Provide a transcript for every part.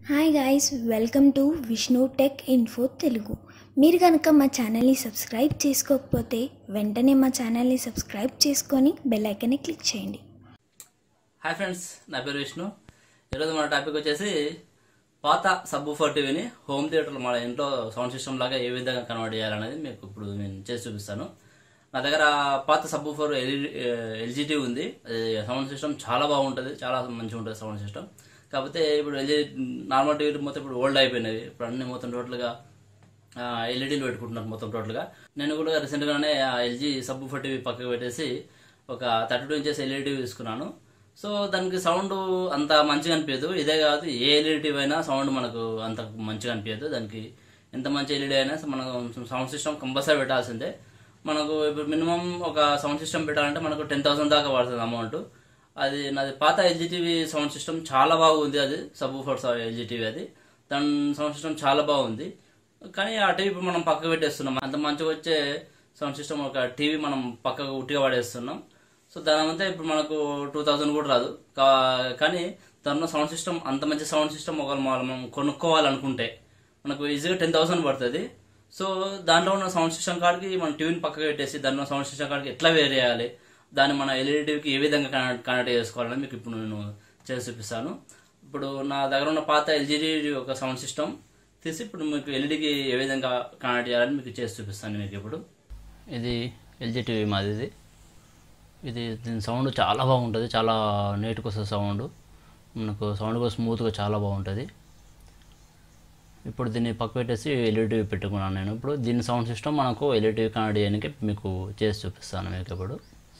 Hi guys welcome to Vishnu tech info Telugu మీరు కనుక మా ఛానల్ని సబ్స్క్రైబ్ చేసుకోకపోతే వెంటనే మా ఛానల్ని సబ్స్క్రైబ్ చేసుకొని బెల్ ఐకన్ని క్లిక్ చేయండి హాయ్ ఫ్రెండ్స్ నా పేరు విష్ణు ఈరోజు మన టాపిక్ వచ్చేసి పాత సబ్ ఫోర్ టీవీని హోమ్ థియేటర్లో మన ఇంట్లో సౌండ్ సిస్టమ్ లాగా ఏ విధంగా కన్వర్ట్ చేయాలనేది మీకు ఇప్పుడు నేను చేసి చూపిస్తాను నా దగ్గర పాత సబ్ ఫోర్ ఎల్జీ టీవీ ఉంది అది సౌండ్ సిస్టమ్ చాలా బాగుంటుంది చాలా మంచిగా ఉంటుంది సౌండ్ సిస్టమ్ కాకపోతే ఇప్పుడు ఎల్జీ నార్మల్ టీవీ మొత్తం ఇప్పుడు ఓల్డ్ అయిపోయినవి ఇప్పుడు అన్ని మొత్తం టోటల్గా ఎల్ఈడీలు పెట్టుకుంటున్నారు మొత్తం టోటల్గా నేను కూడా రీసెంట్గానే ఆ ఎల్జీ సబ్ ఫోర్ టీవీ పక్కకు పెట్టేసి ఒక థర్టీ టూ ఇంచెస్ ఎల్ఈడి తీసుకున్నాను సో దానికి సౌండ్ అంత మంచిగా అనిపించదు ఇదే కాదు ఏ ఎల్ఈడి టీవీ అయినా సౌండ్ మనకు అంత మంచిగా అనిపించదు దానికి ఎంత మంచి ఎల్ఈడి అయినా మనం సౌండ్ సిస్టమ్ కంపల్సరీ పెట్టాల్సిందే మనకు ఇప్పుడు మినిమం ఒక సౌండ్ సిస్టమ్ పెట్టాలంటే మనకు టెన్ థౌసండ్ దాకా పడుతుంది అమౌంట్ అది నాది పాత ఎల్జీ టీవీ సౌండ్ సిస్టమ్ చాలా బాగుంది అది సబ్ ఫోర్ ఎల్జీ టీవీ అది దాని సౌండ్ సిస్టమ్ చాలా బాగుంది కానీ ఆ టీవీ ఇప్పుడు మనం పక్కకు పెట్టేస్తున్నాం అంత మంచిగా వచ్చే సౌండ్ సిస్టమ్ ఒక టీవీ మనం పక్కకు ఉట్టిగా పడేస్తున్నాం సో దాని అంతా ఇప్పుడు మనకు టూ థౌజండ్ కూడా రాదు కా- కానీ దానిలో సౌండ్ సిస్టమ్ అంత మంచి సౌండ్ సిస్టమ్ ఒకవేళ మనం కొనుక్కోవాలనుకుంటే మనకు ఈజీగా టెన్ థౌసండ్ పడుతుంది సో దాంట్లో ఉన్న సౌండ్ సిస్టమ్ కార్డ్కి మనం టీవీని పక్కకు పెట్టేసి దానిలో సౌండ్ సిస్టమ్ కార్డ్కి ఎట్లా వేరే చేయాలి దాన్ని మన ఎల్ఈడి టీవీకి ఏ విధంగా కనెక్ట్ కనెక్ట్ చేసుకోవాలని మీకు ఇప్పుడు నేను చేసి చూపిస్తాను ఇప్పుడు నా దగ్గర ఉన్న పాత ఎల్జీడీ ఒక సౌండ్ సిస్టమ్ తీసి ఇప్పుడు మీకు ఎల్ఈడికి ఏ విధంగా కనెక్ట్ చేయాలని మీకు చేసి చూపిస్తాను మీకు ఇప్పుడు ఇది ఎల్జీ టీవీ మాది ఇది ఇది దీని సౌండ్ చాలా బాగుంటుంది చాలా నీట్గా వస్తుంది సౌండ్ మనకు సౌండ్ కూడా స్మూత్గా చాలా బాగుంటుంది ఇప్పుడు దీన్ని పక్క పెట్టేసి ఎల్ఈడి పెట్టుకున్నాను నేను ఇప్పుడు దీని సౌండ్ సిస్టమ్ మనకు ఎల్ఈడి కనెక్ట్ చేయడానికి మీకు చేసి చూపిస్తాను మీకు ఇప్పుడు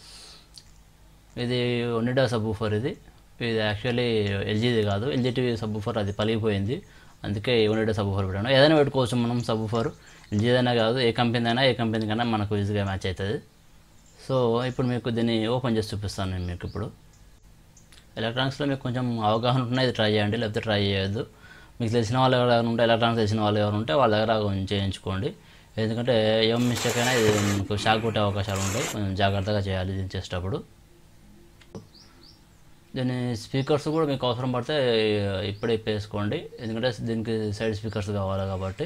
ఇది ఒనిడా సబ్ ఫోర్ ఇది ఇది యాక్చువల్లీ ఎల్జీది కాదు ఎల్జీ టీవీ సబ్ ఫోర్ అది పలిగిపోయింది అందుకే ఒనిడా సబ్ ఫోర్ పెట్టాను ఏదైనా పెట్టుకోవచ్చు మనం సబ్ ఫోర్ ఎల్జీదైనా కాదు ఏ కంపెనీ అయినా ఏ కంపెనీ కన్నా మనకు ఈజీగా మ్యాచ్ అవుతుంది సో ఇప్పుడు మీకు దీన్ని ఓపెన్ చేసి చూపిస్తాను నేను మీకు ఇప్పుడు ఎలక్ట్రానిక్స్లో మీకు కొంచెం అవగాహన ఉంటే ఇది ట్రై చేయండి లేకపోతే ట్రై చేయొద్దు మీకు తెలిసిన వాళ్ళు ఎవరైనా ఉంటే ఎలక్ట్రానిక్స్ తెలిసిన వాళ్ళు ఎవరు ఉంటే వాళ్ళ దగ్గర కొంచెం చేయించుకోండి ఎందుకంటే ఏం మిస్టేక్ అయినా ఇది మీకు షాక్ కొట్టే అవకాశాలు ఉంటాయి కొంచెం జాగ్రత్తగా చేయాలి దీన్ని చేసేటప్పుడు దీని స్పీకర్స్ కూడా మీకు అవసరం పడితే ఇప్పుడే ఇప్పేసుకోండి ఎందుకంటే దీనికి సైడ్ స్పీకర్స్ కావాలి కాబట్టి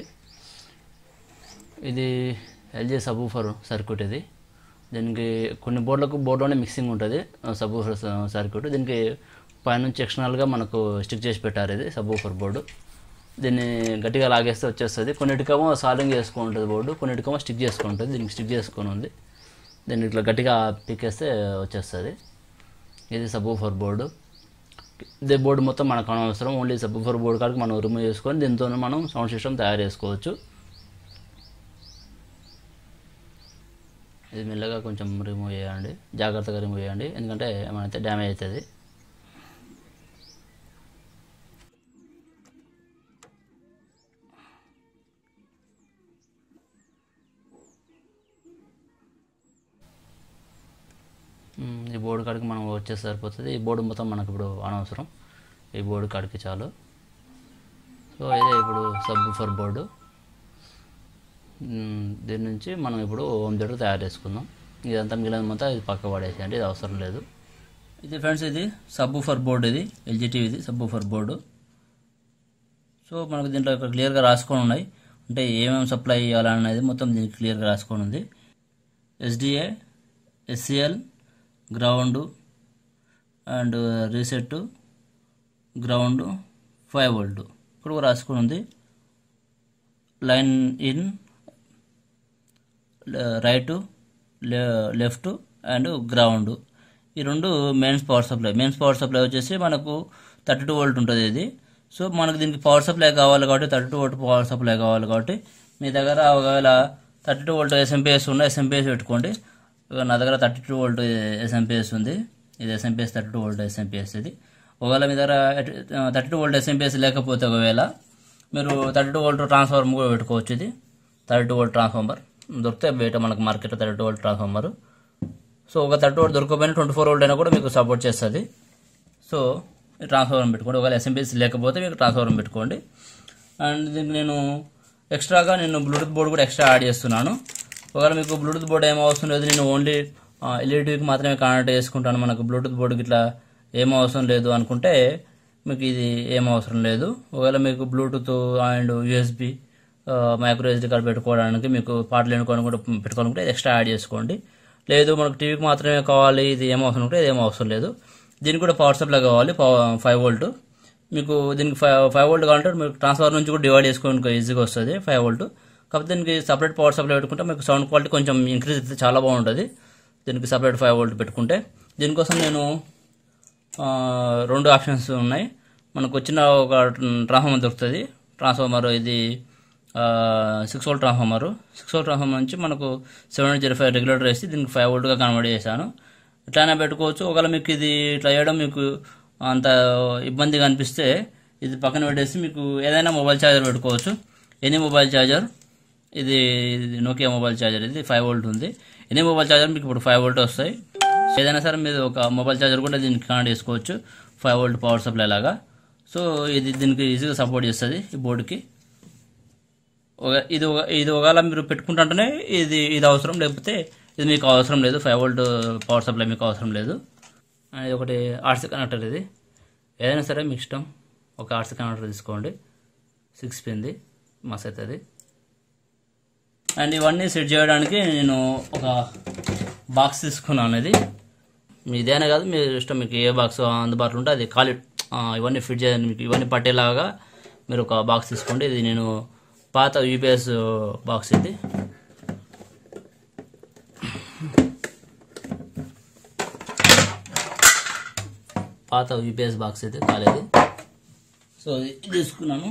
ఇది ఎల్జీ సబూఫర్ సర్క్యూట్ ఇది దీనికి కొన్ని బోర్డులకు బోర్డులోనే మిక్సింగ్ ఉంటుంది సబూఫర్ సర్క్యూట్ దీనికి పైనుంచి ఎక్స్టర్నల్గా మనకు స్టిక్ చేసి పెట్టారు ఇది సబూఫర్ బోర్డు దీన్ని గట్టిగా లాగేస్తే వచ్చేస్తుంది కొన్నిటికేమో సాలింగ్ చేసుకుంటుంది బోర్డు కొన్నిటికేమో స్టిక్ చేసుకుంటుంది దీనికి స్టిక్ చేసుకొని ఉంది దీన్ని ఇట్లా గట్టిగా పిక్కేస్తే వచ్చేస్తుంది ఇది సబూఫర్ బోర్డు ఇదే బోర్డు మొత్తం మనకు అనవసరం ఓన్లీ సబూఫర్ బోర్డు కాడికి మనం రిమూవ్ చేసుకొని దీంతో మనం సౌండ్ సిస్టమ్ తయారు చేసుకోవచ్చు ఇది మెల్లగా కొంచెం రిమూవ్ చేయండి జాగ్రత్తగా రిమూవ్ చేయండి ఎందుకంటే ఏమైనా డ్యామేజ్ అవుతుంది మ్మ్, ఈ బోర్డు కాడికి మనం వచ్చేసి సరిపోతుంది ఈ బోర్డు మొత్తం మనకు ఇప్పుడు అనవసరం ఈ బోర్డు కాడికి చాలు సో ఇదే ఇప్పుడు సబ్ ఫర్ బోర్డు మ్మ్, దీని నుంచి మనం ఇప్పుడు హోమ్ థియేటర్ తయారు చేసుకుందాం ఇదంతా మిగిలిన మొత్తం ఇది పక్క పడేసేయండి ఇది అవసరం లేదు ఇది ఫ్రెండ్స్ ఇది సబ్ ఫర్ బోర్డు ఇది ఎల్జీ టీవీది సబ్ ఫర్ బోర్డు సో మనకు దీంట్లో ఇక్కడ క్లియర్గా రాసుకొని ఉన్నాయి అంటే ఏమేమి సప్లై చేయాలనేది మొత్తం దీనికి క్లియర్గా రాసుకొని ఉంది SDA SCL ground and reset ground five volt ఇక్కడ కూడా రాసుకుని ఉంది line in right left and ground ఈ రెండు mains power supply mains power supply వచ్చేసి మనకు థర్టీ టూ వోల్ట్ ఉంటుంది ఇది సో మనకు దీనికి పవర్ సప్లై కావాలి కాబట్టి thirty two volt power supply కావాలి కాబట్టి మీ దగ్గర ఒకవేళ థర్టీ టూ వోల్ట్ ఎస్ఎంపిఎస్ ఉన్న ఎస్ఎంపిఎస్ పెట్టుకోండి ఇక నా దగ్గర థర్టీ టూ వోల్ట్ ఎస్ఎంపిఎస్ ఉంది ఇది SMPS thirty two volt SMPS ఇది ఒకవేళ మీ దగ్గర థర్టీ టూ వోల్ట్ ఎస్ఎంపిఎస్ లేకపోతే ఒకవేళ మీరు థర్టీ టూ వోల్ట్ ట్రాన్స్ఫార్మర్ కూడా పెట్టుకోవచ్చు ఇది థర్టీ టూ వోల్ట్ ట్రాన్స్ఫార్మర్ దొరికితే బయట మనకు మార్కెట్లో thirty two volt transformer so ఒక థర్టీ వోల్ట్ దొరకకపోయినా ట్వంటీ ఫోర్ వోల్ట్ అయినా కూడా మీకు సపోర్ట్ చేస్తుంది సో ఈ ట్రాన్స్ఫార్మర్ పెట్టుకోండి ఒకవేళ ఎస్ఎంపిఎస్ లేకపోతే మీకు ట్రాన్స్ఫార్మర్ పెట్టుకోండి అండ్ దీనికి నేను ఎక్స్ట్రాగా నేను బ్లూటూత్ బోర్డు కూడా ఎక్స్ట్రా యాడ్ చేస్తున్నాను ఒకవేళ మీకు బ్లూటూత్ బోర్డు ఏం అవసరం లేదు నేను ఓన్లీ ఎల్ఈడికి మాత్రమే కనెక్ట్ చేసుకుంటాను మనకు బ్లూటూత్ బోర్డుకి ఇట్లా ఏం అవసరం లేదు అనుకుంటే మీకు ఇది ఏం అవసరం లేదు ఒకవేళ మీకు Bluetooth and USB micro SD card పెట్టుకోవడానికి మీకు పాటలు ఎన్నుకోవడానికి కూడా పెట్టుకోవాలనుకుంటే ఎక్స్ట్రా యాడ్ చేసుకోండి లేదు మనకు టీవీకి మాత్రమే కావాలి ఇది ఏం అవసరం ఉంటే ఏం అవసరం లేదు దీనికి కూడా పవర్ సప్లై కావాలి ఫైవ్ వోల్ట్ మీకు దీనికి ఫైవ్ ఫైవ్ వోల్ట్ కావాలంటే మీకు ట్రాన్స్ఫర్ నుంచి కూడా డివైడ్ చేసుకోవడానికి ఈజీగా వస్తుంది ఫైవ్ వోల్ట్ కాకపోతే దీనికి సపరేట్ పవర్ సప్లై పెట్టుకుంటే మీకు సౌండ్ క్వాలిటీ కొంచెం ఇంక్రీజ్ అయితే చాలా బాగుంటుంది దీనికి సపరేట్ ఫైవ్ వోల్ట్ పెట్టుకుంటే దీనికోసం నేను ఆ, రెండు ఆప్షన్స్ ఉన్నాయి మనకు వచ్చిన ఒక ట్రాన్స్ఫార్మర్ దొరుకుతుంది ట్రాన్స్ఫార్మర్ ఇది six volt transformer six volt transformer నుంచి మనకు సెవెన్ జీరో ఫైవ్ రెగ్యులేటర్ వేసి దీనికి ఫైవ్ వోల్ట్గా కన్వర్ట్ చేశాను ఇట్లానే పెట్టుకోవచ్చు ఒకవేళ మీకు ఇది ఇట్లా చేయడం మీకు అంత ఇబ్బందిగా అనిపిస్తే ఇది పక్కన పెట్టేసి మీకు ఏదైనా మొబైల్ ఛార్జర్ పెట్టుకోవచ్చు ఎనీ మొబైల్ ఛార్జర్ ఇది ఇది నోకియా మొబైల్ ఛార్జర్ ఇది ఫైవ్ వోల్ట్ ఉంది ఎనీ మొబైల్ ఛార్జర్ మీకు ఇప్పుడు ఫైవ్ వోల్ట్ వస్తాయి ఏదైనా సరే మీరు ఒక మొబైల్ ఛార్జర్ కూడా దీనికి కనెక్ట్ చేసుకోవచ్చు ఫైవ్ వోల్ట్ పవర్ సప్లై లాగా సో ఇది దీనికి ఈజీగా సపోర్ట్ చేస్తుంది ఈ బోర్డుకి ఒక- ఇది ఒక- ఇది ఒకవేళ మీరు పెట్టుకుంటుంటేనే ఇది ఇది అవసరం లేకపోతే ఇది మీకు అవసరం లేదు ఫైవ్ వోల్ట్ పవర్ సప్లై మీకు అవసరం లేదు అండ్ ఇది ఒకటి ఆర్సీ కనెక్టర్ ఇది ఏదైనా సరే మీ ఇష్టం ఒక ఆర్సీ కనెక్టర్ తీసుకోండి సిక్స్ పిన్ది మస్త్ అవుతుంది అండ్ ఇవన్నీ సెట్ చేయడానికి నేను ఒక బాక్స్ తీసుకున్నాను ఇది మీ ఇదేనే కాదు మీ ఇష్టం మీకు ఏ బాక్స్ అందుబాటులో ఉంటే అది ఖాళీ ఆ, ఇవన్నీ ఫిట్ చేయాలి మీకు ఇవన్నీ పట్టేలాగా మీరు ఒక బాక్స్ తీసుకోండి ఇది నేను పాత యూపీఎస్ బాక్స్ ఇది పాత యూపీఎస్ బాక్స్ అయితే కాలేదు సో ఇది తీసుకున్నాను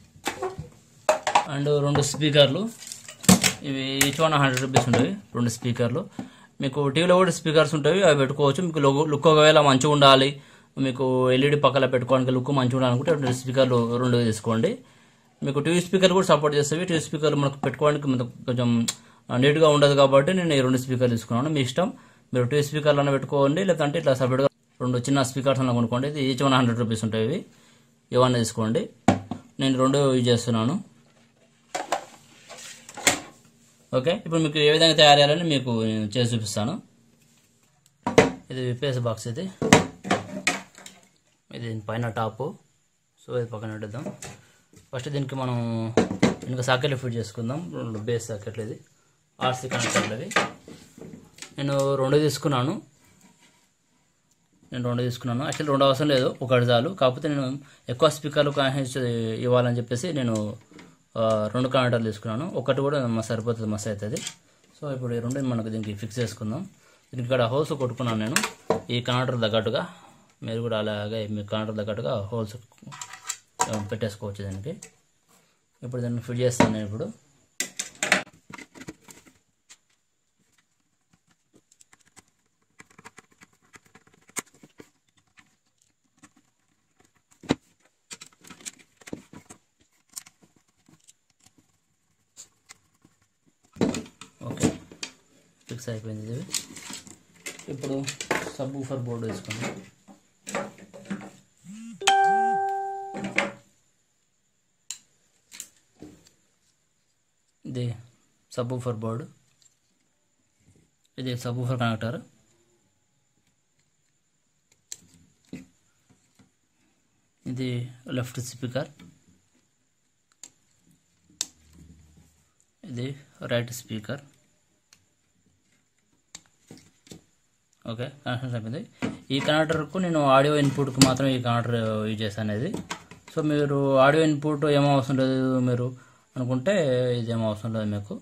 అండ్ రెండు స్పీకర్లు ఇవి ఈచ్ వన్ హండ్రెడ్ రూపీస్ ఉంటాయి రెండు స్పీకర్లు మీకు టీవీలో కూడా స్పీకర్స్ ఉంటాయి అవి పెట్టుకోవచ్చు మీకు లుక్ లుక్ ఒకవేళ మంచిగా ఉండాలి మీకు ఎల్ఈడి పక్కన పెట్టుకోవడానికి లుక్ మంచిగా ఉండాలనుకుంటే రెండు స్పీకర్లు రెండు తీసుకోండి మీకు టీవీ స్పీకర్ కూడా సపోర్ట్ చేస్తాయి టీవీ స్పీకర్లు మనకు పెట్టుకోవడానికి మనకు కొంచెం నీట్గా ఉండదు కాబట్టి నేను ఈ రెండు స్పీకర్లు తీసుకున్నాను మీ ఇష్టం మీరు టీవీ స్పీకర్లు అన్న పెట్టుకోండి లేదంటే ఇట్లా సపరేట్గా రెండు చిన్న స్పీకర్స్ అన్న కొనుక్కోండి ఇది ఈచ్ వన్ హండ్రెడ్ రూపీస్ ఉంటాయి ఇవి ఇవన్నీ తీసుకోండి నేను రెండు యూజ్ చేస్తున్నాను ఓకే ఇప్పుడు మీకు ఏ విధంగా తయారు చేయాలని మీకు నేను చేసి చూపిస్తాను ఇది విపిఎస్ బాక్స్ ఇది ఇది పైన టాపు సో ఇది పక్కన పెట్టేద్దాం ఫస్ట్ దీనికి మనం దీనికి సాకెట్లు ఫిట్ చేసుకుందాం రెండు బేస్ సాకెట్లు ఇది ఆర్సీ కనెక్టర్లు ఇవి నేను రెండు తీసుకున్నాను నేను రెండు తీసుకున్నాను యాక్చువల్లీ రెండు అవసరం లేదు ఒకటి చాలు కాకపోతే నేను ఎక్కువ స్పీకర్లు కనెక్ట్ ఇవ్వాలని చెప్పేసి నేను ఆ, రెండు కనెక్టర్లు తీసుకున్నాను ఒకటి కూడా మస్తు సరిపోతుంది మస్తు అవుతుంది సో ఇప్పుడు ఈ రెండు మనకు దీనికి ఫిక్స్ చేసుకుందాం దీనికి ఇక్కడ హోల్స్ కొట్టుకున్నాను నేను ఈ కనెక్టర్ తగ్గట్టుగా మీరు కూడా అలాగే మీ కనెక్టర్ తగ్గట్టుగా హోల్స్ పెట్టేసుకోవచ్చు దీనికి ఇప్పుడు దీన్ని ఫిట్ చేస్తాను నేను ఇప్పుడు ఓకే ఫిక్స్ అయిపోయింది ఇది ఇప్పుడు సబ్ ఊఫర్ బోర్డు వేసుకుందాం ఇది సబ్ ఊఫర్ బోర్డు ఇది సబ్ ఊఫర్ కనెక్టర్ ఇది లెఫ్ట్ స్పీకర్ ఇది రైట్ స్పీకర్ ఓకే కనెక్షన్ అయిపోయింది ఈ కనెక్టర్కు నేను ఆడియో ఇన్పుట్కి మాత్రం ఈ కనెక్టర్ యూజ్ చేశాను ఇది సో మీరు ఆడియో ఇన్పుట్ ఏమో అవసరం లేదు మీరు అనుకుంటే ఇది ఏమో అవసరం లేదు మీకు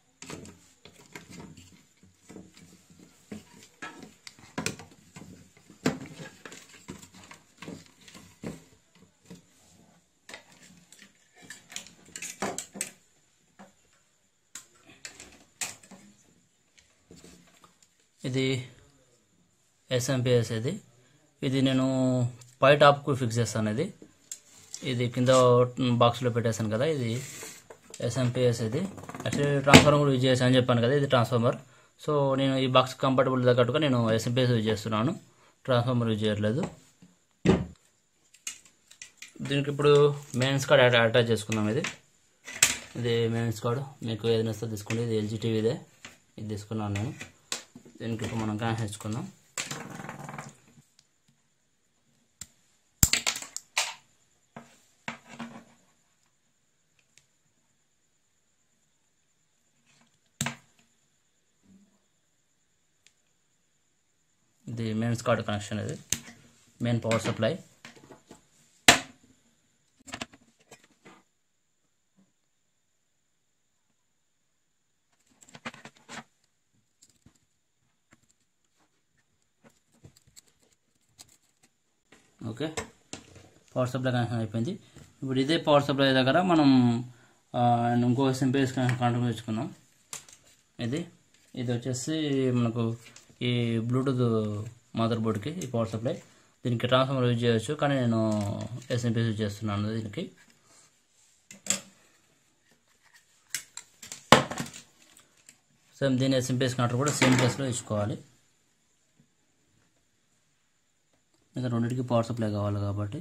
ఇది ఎస్ఎంపిఎస్ ఇది ఇది నేను పై టాప్కు ఫిక్స్ చేస్తాను ఇది ఇది కింద బాక్స్లో పెట్టేశాను కదా ఇది ఎస్ఎంపిఎస్ ఇది యాక్చువల్లీ ట్రాన్స్ఫార్మర్ కూడా యూజ్ చేశాను అని చెప్పాను కదా ఇది ట్రాన్స్ఫార్మర్ సో నేను ఈ బాక్స్ కంఫర్టబుల్ తగ్గట్టుగా నేను ఎస్ఎంపిఎస్ యూజ్ చేస్తున్నాను ట్రాన్స్ఫార్మర్ యూజ్ చేయట్లేదు దీనికి ఇప్పుడు మెయిన్స్ కార్డ్ అటాచ్ చేసుకుందాం ఇది ఇది మెయిన్స్ కార్డ్ మీకు ఏదైనా వస్తే తీసుకోండి ఇది ఎల్జీ టీవీదే ఇది తీసుకున్నాను నేను దీనికి ఇప్పుడు మనం కనెక్షన్ ఇచ్చుకుందాం ఇది మెయిన్స్ కార్డ్ కనెక్షన్ ఇది main power supply okay power supply connection అయిపోయింది ఇప్పుడు ఇదే పవర్ సప్లై దగ్గర మనం ఆ, ఇంకో సింపేస్ కంట్రోల్ చేసుకున్నాం ఇది ఇది వచ్చేసి మనకు ఈ బ్లూటూత్ మదర్ బోర్డ్కి ఈ పవర్ సప్లై దీనికి ట్రాన్స్ఫార్మర్ యూజ్ చేయొచ్చు కానీ నేను ఎస్ఎంపీఎస్ యూజ్ చేస్తున్నాను దీనికి సేమ్ దీని ఎస్ఎంపీఎస్ కనెక్టర్ కూడా సేమ్ ప్లేస్లో ఇచ్చుకోవాలి ఇంకా రెండింటికి పవర్ సప్లై కావాలి కాబట్టి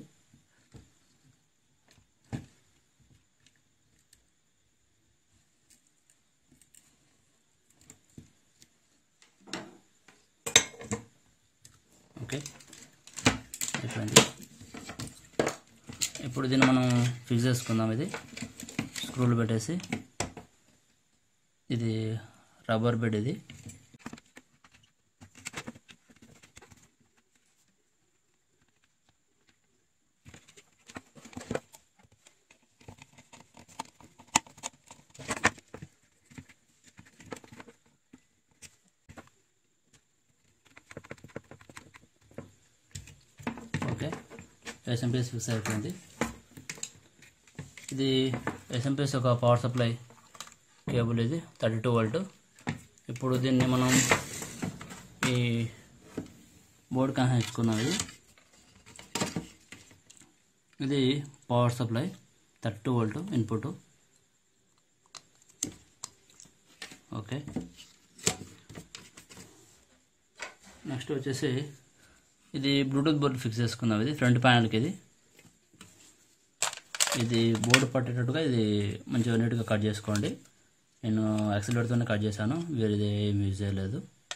ఓకే అయిపోయింది ఇప్పుడు దీన్ని మనం ఫిక్స్ చేసుకుందాం ఇది స్క్రూలు పెట్టేసి ఇది రబ్బర్ బెడ్ ఇది ఓకే ఎస్ఎంపిఎస్ ఫిక్స్ అయిపోయింది ఇది ఎస్ఎంపిఎస్ ఒక పవర్ సప్లై కేబుల్ ఇది థర్టీ టూ వోల్ట్ ఇప్పుడు దీన్ని మనం ఈ బోర్డు కనెక్షన్ ఇచ్చుకున్నాం ఇది ఇది power supply thirty two volt input okay next వచ్చేసి ఇది బ్లూటూత్ బోర్డు ఫిక్స్ చేసుకున్నాం ఇది ఫ్రంట్ ప్యానల్కి ఇది ఇది బోర్డు పట్టేటట్టుగా ఇది మంచిగా నీట్గా కట్ చేసుకోండి నేను యాక్సిలేటర్తోనే కట్ చేశాను వేరేది ఏం యూజ్ చేయలేదు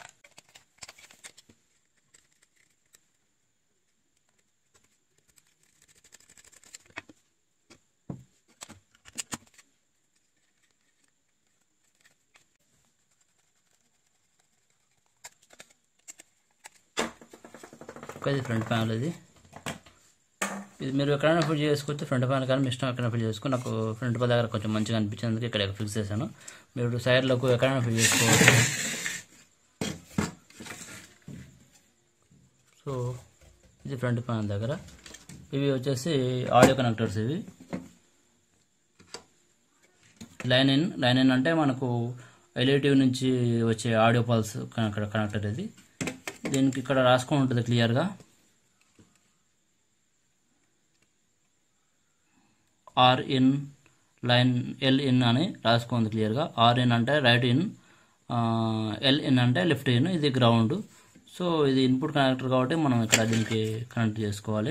ఓకే ఇది ఫ్రంట్ ప్యానల్ ఇది ఇది మీరు ఎక్కడైనా ఫిల్ చేసుకోవచ్చు ఫ్రంట్ ప్యానల్ కానీ మీ ఇష్టం ఎక్కడైనా ఫిల్ చేసుకో నాకు ఫ్రంట్ ప్యానల్ దగ్గర కొంచెం మంచిగా అనిపించినందుకు ఇక్కడ ఫిక్స్ చేశాను మీరు సైడ్లకు ఎక్కడైనా ఫిల్ చేసుకోవచ్చు సో ఇది ఫ్రంట్ ప్యానల్ దగ్గర ఇవి వచ్చేసి ఆడియో కనెక్టర్స్ ఇవి లైన్ ఇన్ లైన్ ఇన్ అంటే మనకు ఎల్ఈటీవీ నుంచి వచ్చే ఆడియో పల్స్ కనెక్టర్ కనెక్టర్ ఇది దీనికి ఇక్కడ రాసుకొని ఉంటుంది క్లియర్గా R in line L in అని రాసుకుంది క్లియర్గా ఆర్ ఇన్ అంటే రైట్ ఇన్ ఎల్ ఇన్ అంటే లెఫ్ట్ ఇన్ ఇది గ్రౌండ్ సో ఇది ఇన్పుట్ కనెక్టర్ కాబట్టి మనం ఇక్కడ దీనికి కనెక్ట్ చేసుకోవాలి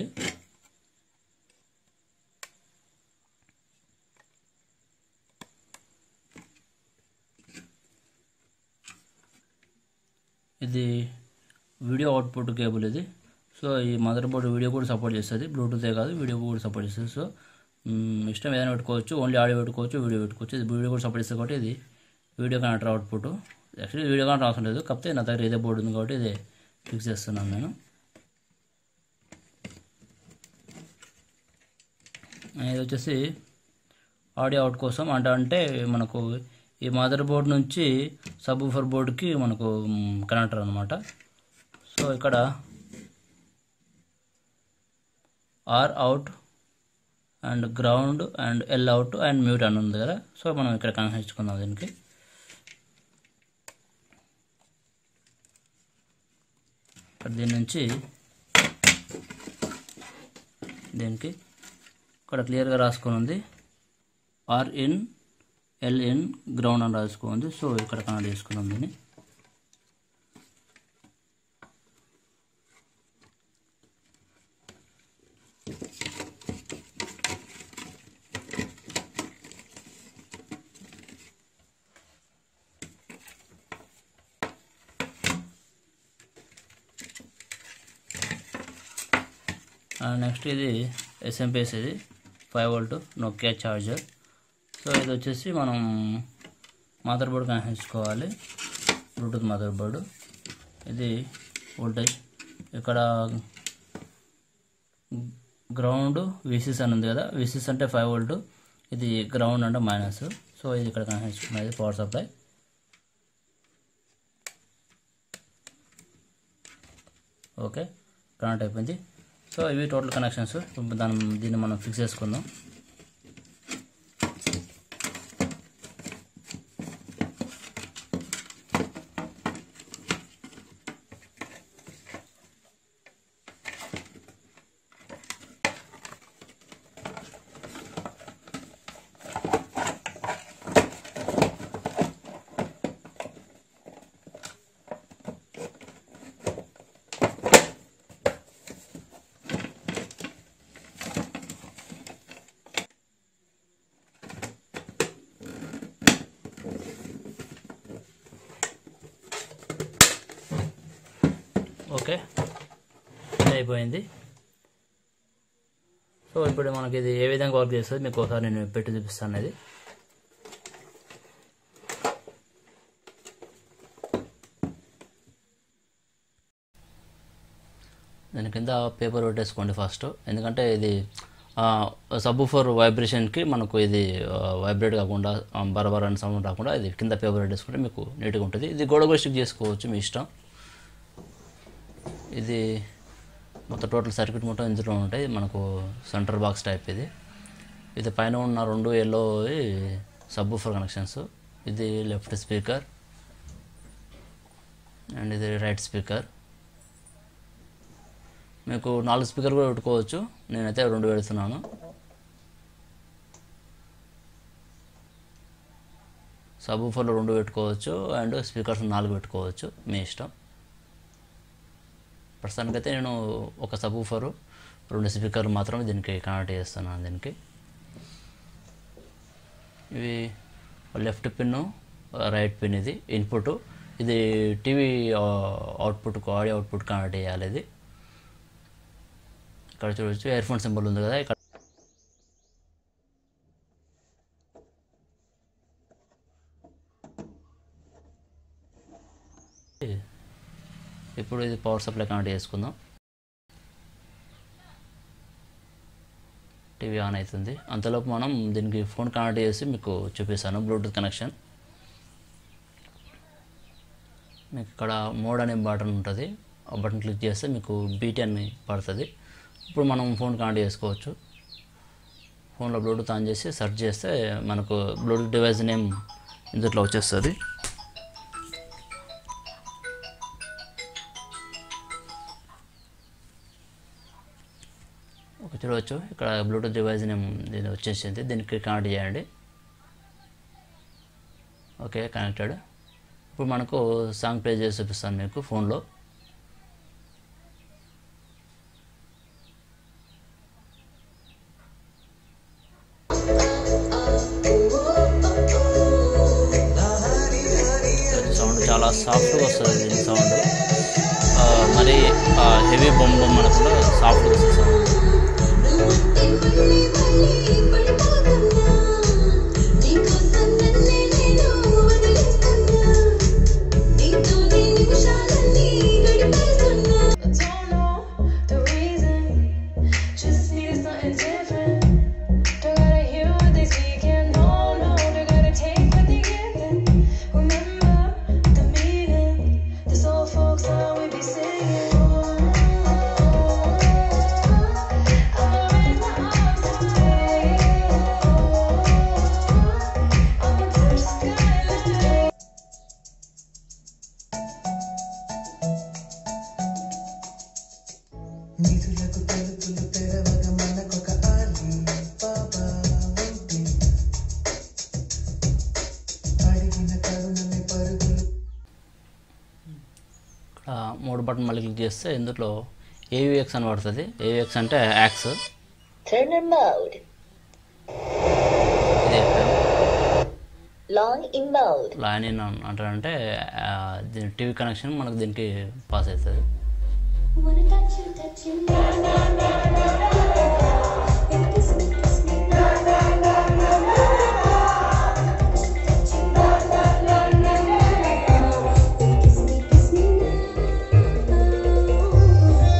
ఇది వీడియో అవుట్పుట్ కేబుల్ ఇది సో ఈ మదర్ బోర్డ్ వీడియో కూడా సపోర్ట్ చేస్తుంది బ్లూటూతే కాదు వీడియో కూడా సపోర్ట్ చేస్తుంది సో మ్, ఇష్టం ఏదైనా పెట్టుకోవచ్చు ఓన్లీ ఆడియో పెట్టుకోవచ్చు వీడియో పెట్టుకోవచ్చు ఇది వీడియో కూడా సపోర్ట్ చేస్తుంది కాబట్టి ఇది video connector output actually video connector అవసరం లేదు కాకపోతే నా దగ్గర ఇదే బోర్డు ఉంది కాబట్టి ఇదే ఫిక్స్ చేస్తున్నాను నేను ఇది వచ్చేసి ఆడియో అవుట్ కోసం అంటే అంటే మనకు ఈ మదర్ బోర్డ్ నుంచి సబ్ ఫర్ బోర్డ్కి మనకు కనెక్టర్ అనమాట సో ఇక్కడ R out and ground and L out and mute అని ఉంది కదా సో మనం ఇక్కడ కనెక్షన్ ఇచ్చుకుందాం దీనికి ఇక్కడ దీని నుంచి దీనికి ఇక్కడ క్లియర్గా రాసుకొని ఉంది R in L in ground అని రాసుకోండి సో ఇక్కడ కనెక్ట్ చేసుకుందాం దీన్ని నెక్స్ట్ ఇది ఎస్ఎంపిఎస్ ఇది five volt Nokia charger so ఇది వచ్చేసి మనం మదర్ బోర్డ్ కనెక్షన్ ఇచ్చుకోవాలి బ్లూటూత్ మదర్ బోర్డు ఇది వోల్టేజ్ ఇక్కడ గ్రౌండ్ విసిస్ అని ఉంది కదా విసిస్ అంటే ఫైవ్ వోల్ట్ ఇది గ్రౌండ్ అంటే మైనస్ సో ఇది ఇక్కడ కనెక్షన్ చేసుకున్నది పవర్ సప్లై ఓకే కనెక్ట్ అయిపోయింది సో ఇవి టోటల్ కనెక్షన్స్ ఇప్పుడు దాని దీన్ని మనం ఫిక్స్ చేసుకుందాం ఓకే ఇది అయిపోయింది సో ఇప్పుడు మనకి ఇది ఏ విధంగా వర్క్ చేస్తుంది మీకు ఒకసారి నేను పెట్టి చూపిస్తాను ఇది దాని కింద పేపర్ పెట్టేసుకోండి ఫస్ట్ ఎందుకంటే ఇది సబ్ ఫర్ వైబ్రేషన్కి మనకు ఇది వైబ్రేట్ కాకుండా ఆ, బరబర్ అని సౌండ్ రాకుండా ఇది కింద పేపర్ పెట్టేసుకుంటే మీకు నీట్గా ఉంటుంది ఇది గోడ కూడా స్టిక్ చేసుకోవచ్చు మీ ఇష్టం ఇది మొత్తం టోటల్ సర్క్యూట్ మొత్తం ఇందులో ఉంటాయి మనకు సెంటర్ బాక్స్ టైప్ ఇది ఇది పైన ఉన్న రెండు ఎల్లో సబ్ ఫర్ కనెక్షన్స్ ఇది లెఫ్ట్ స్పీకర్ అండ్ ఇది రైట్ స్పీకర్ మీకు నాలుగు స్పీకర్ కూడా పెట్టుకోవచ్చు నేనైతే రెండు పెడుతున్నాను సబ్ ఫోర్లో రెండు పెట్టుకోవచ్చు అండ్ స్పీకర్స్ నాలుగు పెట్టుకోవచ్చు మీ ఇష్టం ప్రస్తుతానికైతే నేను ఒక సబ్ ఫోర్ రెండు స్పీకర్లు మాత్రమే దీనికి కనెక్ట్ చేస్తున్నాను దీనికి ఇవి లెఫ్ట్ పిన్ రైట్ పిన్ ఇది ఇన్పుట్ ఇది TV output audio output connect చేయాలి ఇది ఇక్కడ చూడవచ్చు ఇయర్ ఫోన్ సింబల్ ఉంది కదా ఇక్కడ ఇప్పుడు ఇది పవర్ సప్లై కనెక్ట్ చేసుకుందాం టీవీ ఆన్ అవుతుంది అంతలోపు మనం దీనికి ఫోన్ కనెక్ట్ చేసి మీకు చూపిస్తాను బ్లూటూత్ కనెక్షన్ మీకు ఇక్కడ మోడ్ అనే బటన్ ఉంటుంది ఆ బటన్ క్లిక్ చేస్తే మీకు బీటీ అని పడుతుంది ఇప్పుడు మనం ఫోన్ కనెక్ట్ చేసుకోవచ్చు ఫోన్లో బ్లూటూత్ ఆన్ చేసి సెర్చ్ చేస్తే మనకు బ్లూటూత్ డివైస్ నేమ్ ఇందులో వచ్చేస్తుంది ఒక చూడవచ్చు ఇక్కడ బ్లూటూత్ డివైస్ నేమ్ దీని వచ్చేసింది దీనికి కనెక్ట్ చేయండి ఓకే కనెక్టెడ్ ఇప్పుడు మనకు సాంగ్ ప్లే చేసి చూపిస్తాను మీకు ఫోన్లో సౌండ్ చాలా సాఫ్ట్గా వస్తుంది దీని సౌండ్ మరి హెవీ బొమ్మ బొమ్మ అనకుండా సాఫ్ట్గా వస్తుంది sound Don't know the reason, just needed something different. Don't gotta hear what they speaking, no, no, they gotta take what they giving. Remember the meaning, this old folk song we be singing. I'ma raise my arms high, I'ma touch the skyline. నిధులకు తలుపులు తెరవగ మనకొక ఆలి బాబా ఉంటే అడిగిన కరుణమే పరుగులు ఇక్కడ మూడు button మళ్ళీ click చేస్తే ఇందులో ఏవిఎక్స్ అని పడుతుంది ఏవిఎక్స్ అంటే యాక్స్ Turner mode. ఇది Long in mode. Line in అంటారంటే ఆ, దీని టీవీ కనెక్షన్ మనకు దీనికి పాస్ అవుతుంది Wanna touch you, touch you, na na na na na. Baby, kiss me, kiss me, na na na na na. Touch you, na na na na na. Baby, kiss me, kiss me, na.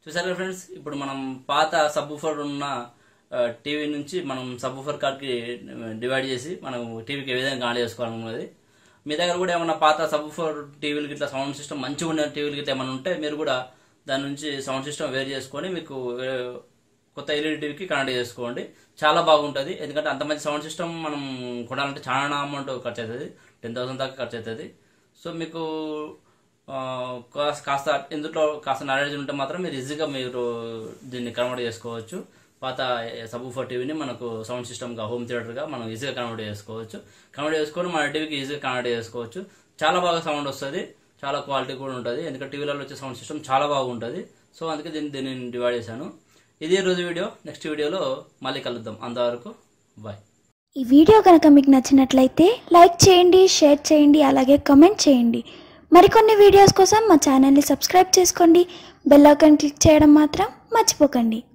చూసారా friends ఇప్పుడు మనం పాత subwoofer ఉన్న ఆ, TV నుంచి మనం subwoofer కార్డ్కి divide చేసి మనం టీవీకి ఏ విధంగా ఆన్ చేసుకోవాలన్నది మీ దగ్గర కూడా ఏమైనా పాత సబ్బుఫర్ టీవీలు గిట్లా సౌండ్ సిస్టమ్ మంచిగా ఉన్న టీవీలు గిట్లా ఏమైనా ఉంటే మీరు కూడా దాని నుంచి సౌండ్ సిస్టమ్ వేరు చేసుకొని మీకు ఏ, కొత్త ఎల్ఈడి టీవీకి కనెక్ట్ చేసుకోండి చాలా బాగుంటుంది ఎందుకంటే అంత మంచి సౌండ్ సిస్టమ్ మనం కొనాలంటే చాలా అమౌంట్ ఖర్చు అవుతుంది టెన్ థౌసండ్ దాకా ఖర్చు అవుతుంది సో మీకు ఆ, కాస్త కాస్త ఇందులో కాస్త నాలెడ్జ్ ఉంటే మాత్రం మీరు ఈజీగా మీరు దీన్ని కన్వర్ట్ చేసుకోవచ్చు పాత సబూఫర్ టీవీని మనకు సౌండ్ సిస్టమ్గా హోమ్ థియేటర్గా మనం ఈజీగా కన్వర్ట్ చేసుకోవచ్చు కన్వర్ట్ చేసుకొని మన టీవీకి ఈజీగా కన్వర్ట్ చేసుకోవచ్చు చాలా బాగా సౌండ్ వస్తుంది చాలా క్వాలిటీ కూడా ఉంటుంది ఎందుకంటే టీవీలలో వచ్చే సౌండ్ సిస్టమ్ చాలా బాగుంటుంది సో అందుకే దీన్ని దీన్ని డివైడ్ చేశాను ఇది ఈ రోజు వీడియో నెక్స్ట్ వీడియోలో మళ్ళీ కలుద్దాం అంతవరకు బాయ్ ఈ వీడియో కనుక మీకు నచ్చినట్లయితే లైక్ చేయండి షేర్ చేయండి అలాగే కమెంట్ చేయండి మరికొన్ని వీడియోస్ కోసం మా ఛానల్ని సబ్స్క్రైబ్ చేసుకోండి బెల్ ఐకాన్ క్లిక్ చేయడం మాత్రం మర్చిపోకండి